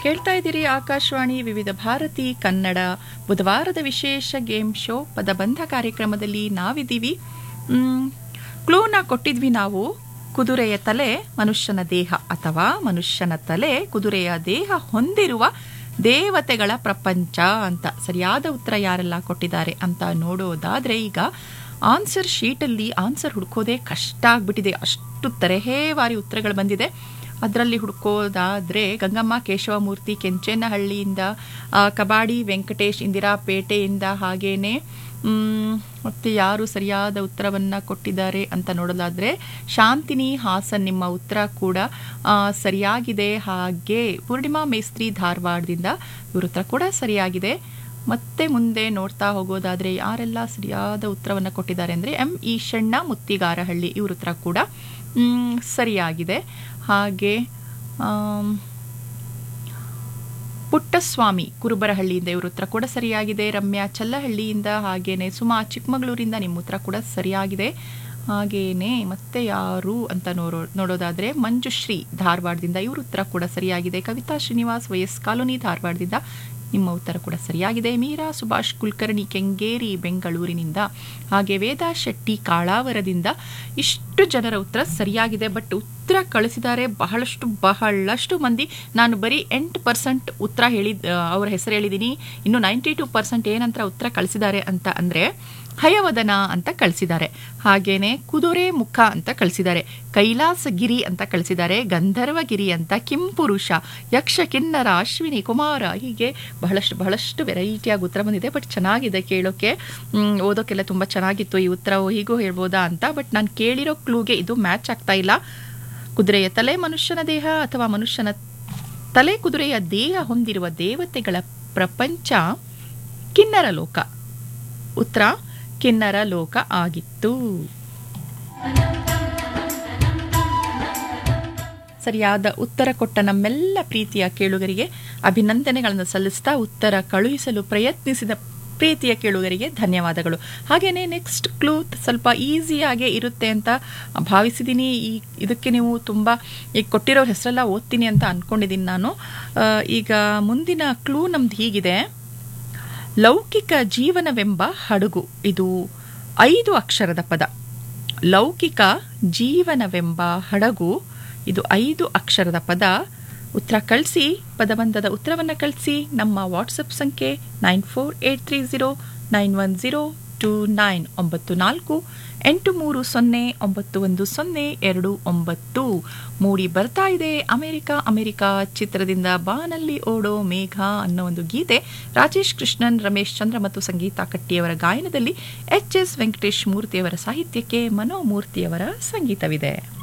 ಕೇಳ್ತಾ ಇದ್ದೀರಿ ಆಕಾಶವಾಣಿ ವಿವಿಧ ಭಾರತಿ ಕನ್ನಡ ಬುಧವಾರದ ವಿಶೇಷ ಗೇಮ್ ಶೋ ಪದಬಂಧ ಕಾರ್ಯಕ್ರಮದಲ್ಲಿ ನಾವಿದ್ದೀವಿ ಮ್, ಕ್ಲೂನ ಕೊಟ್ಟಿದ್ವಿ ನಾವು ಕುದುರೆಯ ತಲೆ ಮನುಷ್ಯನ ದೇಹ ಅಥವಾ ಮನುಷ್ಯನ ತಲೆ ಕುದುರೆಯ ದೇಹ ಹೊಂದಿರುವ ದೇವತೆಗಳ ಪ್ರಪಂಚ ಅಂತ ಸರಿಯಾದ ಉತ್ತರ ಯಾರೆಲ್ಲ ಕೊಟ್ಟಿದ್ದಾರೆ ಅಂತ ನೋಡೋದಾದ್ರೆ ಈಗ ಆನ್ಸರ್ ಶೀಟಲ್ಲಿ ಆನ್ಸರ್ ಹುಡ್ಕೋದೇ ಕಷ್ಟ ಆಗ್ಬಿಟ್ಟಿದೆ ಅಷ್ಟು ತರಹೇವಾರಿ ಉತ್ತರಗಳು ಬಂದಿದೆ ಅದರಲ್ಲಿ ಹುಡ್ಕೋದಾದ್ರೆ ಗಂಗಮ್ಮ ಕೇಶವಮೂರ್ತಿ ಕೆಂಚೇನಹಳ್ಳಿಯಿಂದ ಆ, ಕಬಾಡಿ ವೆಂಕಟೇಶ್ ಇಂದಿರಾಪೇಟೆಯಿಂದ ಹಾಗೇನೆ ಮ್, ಮತ್ತೆ ಯಾರು ಸರಿಯಾದ ಉತ್ತರವನ್ನ ಕೊಟ್ಟಿದ್ದಾರೆ ಅಂತ ನೋಡೋದಾದ್ರೆ ಶಾಂತಿನಿ ಹಾಸನ್ ನಿಮ್ಮ ಉತ್ತರ ಕೂಡ ಆ, ಸರಿಯಾಗಿದೆ ಹಾಗೆ ಪೂರ್ಣಿಮಾ ಮೇಸ್ತ್ರಿ ಧಾರವಾಡದಿಂದ ಇವ್ರ ಉತ್ತರ ಕೂಡ ಸರಿಯಾಗಿದೆ ಮತ್ತೆ ಮುಂದೆ ನೋಡ್ತಾ ಹೋಗೋದಾದ್ರೆ ಯಾರೆಲ್ಲ ಸರಿಯಾದ ಉತ್ತರವನ್ನು ಕೊಟ್ಟಿದ್ದಾರೆ ಅಂದರೆ ಎಂ ಈಶಣ್ಣ ಮುತ್ತಿಗಾರಹಳ್ಳಿ ಇವ್ರ ಉತ್ತರ ಕೂಡ ಮ್, ಸರಿಯಾಗಿದೆ ಹಾಗೆ ಆಮ್, ಪುಟ್ಟಸ್ವಾಮಿ ಕುರುಬರಹಳ್ಳಿಯಿಂದ ಇವ್ರ ಉತ್ತರ ಕೂಡ ಸರಿಯಾಗಿದೆ ರಮ್ಯಾ ಚಲ್ಲಹಳ್ಳಿಯಿಂದ ಹಾಗೇನೆ ಸುಮಾ ಚಿಕ್ಕಮಗಳೂರಿಂದ ನಿಮ್ಮ ಉತ್ತರ ಕೂಡ ಸರಿಯಾಗಿದೆ ಹಾಗೇನೆ ಮತ್ತೆ ಯಾರು ಅಂತ ನೋಡೋ ನೋಡೋದಾದ್ರೆ ಮಂಜುಶ್ರೀ ಧಾರವಾಡದಿಂದ ಇವ್ರ ಉತ್ತರ ಕೂಡ ಸರಿಯಾಗಿದೆ ಕವಿತಾ ಶ್ರೀನಿವಾಸ್ ವೈಎಸ್ ಕಾಲೋನಿ ಧಾರವಾಡದಿಂದ ನಿಮ್ಮ ಉತ್ತರ ಕೂಡ ಸರಿಯಾಗಿದೆ ಮೀರಾ ಸುಭಾಷ್ ಕುಲಕರ್ಣಿ ಕೆಂಗೇರಿ ಬೆಂಗಳೂರಿನಿಂದ ಹಾಗೆ ವೇದಾ ಶೆಟ್ಟಿ ಕಾಳಾವರದಿಂದ ಇಷ್ಟು ಜನರ ಉತ್ತರ ಸರಿಯಾಗಿದೆ ಬಟ್ ಉತ್ತರ ಕಳಿಸಿದ್ದಾರೆ ಬಹಳಷ್ಟು ಬಹಳಷ್ಟು ಮಂದಿ ನಾನು ಬರೀ ಎಂಟು ಪರ್ಸೆಂಟ್ ಉತ್ತರ ಹೇಳಿದ ಅವ್ರ ಹೆಸರು ಹೇಳಿದ್ದೀನಿ ಇನ್ನು ನೈಂಟಿ ಟು ಪರ್ಸೆಂಟ್ ಏನಂತ ಉತ್ತರ ಕಳಿಸಿದ್ದಾರೆ ಅಂತ ಅಂದರೆ ಹಯವದನ ಅಂತ ಕಳಿಸಿದ್ದಾರೆ ಹಾಗೇನೆ ಕುದುರೆ ಮುಖ ಅಂತ ಕಳಿಸಿದ್ದಾರೆ ಕೈಲಾಸಗಿರಿ ಅಂತ ಕಳಿಸಿದ್ದಾರೆ ಗಂಧರ್ವಗಿರಿ ಅಂತ ಕಿಂಪುರುಷ ಯಕ್ಷ ಕಿನ್ನರ ಅಶ್ವಿನಿ ಕುಮಾರ ಹೀಗೆ ಬಹಳಷ್ಟು ಬಹಳಷ್ಟು ವೆರೈಟಿಯಾಗಿ ಉತ್ತರ ಬಂದಿದೆ ಬಟ್ ಚೆನ್ನಾಗಿದೆ ಕೇಳೋಕೆ ಮ್, ಓದೋಕೆಲ್ಲ ತುಂಬ ಚೆನ್ನಾಗಿತ್ತು ಈ ಉತ್ತರ ಹೀಗೂ ಹೇಳ್ಬೋದಾ ಅಂತ ಬಟ್ ನಾನು ಕೇಳಿರೋ ಕ್ಲೂಗೆ ಇದು ಮ್ಯಾಚ್ ಆಗ್ತಾ ಇಲ್ಲ ಕುದುರೆಯ ತಲೆ ಮನುಷ್ಯನ ದೇಹ ಅಥವಾ ಮನುಷ್ಯನ ತಲೆ ಕುದುರೆಯ ದೇಹ ಹೊಂದಿರುವ ದೇವತೆಗಳ ಪ್ರಪಂಚ ಕಿನ್ನರ ಲೋಕ ಉತ್ತರ ಕಿನ್ನರ ಲೋಕ ಆಗಿತ್ತು ಸರಿಯಾದ ಉತ್ತರ ಕೊಟ್ಟ ನಮ್ಮೆಲ್ಲ ಪ್ರೀತಿಯ ಕೇಳುಗರಿಗೆ ಅಭಿನಂದನೆಗಳನ್ನು ಸಲ್ಲಿಸ್ತಾ ಉತ್ತರ ಕಳುಹಿಸಲು ಪ್ರಯತ್ನಿಸಿದ ಪ್ರೀತಿಯ ಕೇಳುಗರಿಗೆ ಧನ್ಯವಾದಗಳು ಹಾಗೆಯೇ ನೆಕ್ಸ್ಟ್ ಕ್ಲೂ ಸ್ವಲ್ಪ ಈಸಿಯಾಗೇ ಇರುತ್ತೆ ಅಂತ ಭಾವಿಸಿದ್ದೀನಿ ಈ ಇದಕ್ಕೆ ನೀವು ತುಂಬ ಈಗ ಕೊಟ್ಟಿರೋ ಹೆಸರೆಲ್ಲ ಓದ್ತೀನಿ ಅಂತ ಅಂದ್ಕೊಂಡಿದ್ದೀನಿ ನಾನು ಆ, ಈಗ ಮುಂದಿನ ಕ್ಲೂ ನಮ್ದು ಹೀಗಿದೆ ಲೌಕಿಕ ಜೀವನವೆಂಬ ಹಡಗು ಇದು ಐದು ಅಕ್ಷರದ ಪದ ಲೌಕಿಕ ಜೀವನವೆಂಬ ಹಡಗು ಇದು ಐದು ಅಕ್ಷರದ ಪದ ಉತ್ತರ ಕಳಿಸಿ ಪದಬಂಧದ ಉತ್ತರವನ್ನು ಕಳಿಸಿ ನಮ್ಮ ವಾಟ್ಸಪ್ ಸಂಖ್ಯೆ nine four eight three zero nine one zero two nine ಒಂಬತ್ತು ನಾಲ್ಕು ಎಂಟು ಮೂರು ಸೊನ್ನೆ ಒಂಬತ್ತು ಒಂದು ಸೊನ್ನೆ ಎರಡು ಒಂಬತ್ತು ಮೂಡಿ ಬರ್ತಾ ಇದೆ ಅಮೆರಿಕ ಅಮೆರಿಕ ಚಿತ್ರದಿಂದ ಬಾನಲ್ಲಿ ಓಡೋ ಮೇಘ ಅನ್ನೋ ಒಂದು ಗೀತೆ ರಾಜೇಶ್ ಕೃಷ್ಣನ್ ರಮೇಶ್ ಚಂದ್ರ ಮತ್ತು ಸಂಗೀತ ಕಟ್ಟಿಯವರ ಗಾಯನದಲ್ಲಿ ಎಚ್ ಎಸ್ ವೆಂಕಟೇಶ್ ಮೂರ್ತಿಯವರ ಸಾಹಿತ್ಯಕ್ಕೆ ಮನೋಮೂರ್ತಿಯವರ ಸಂಗೀತವಿದೆ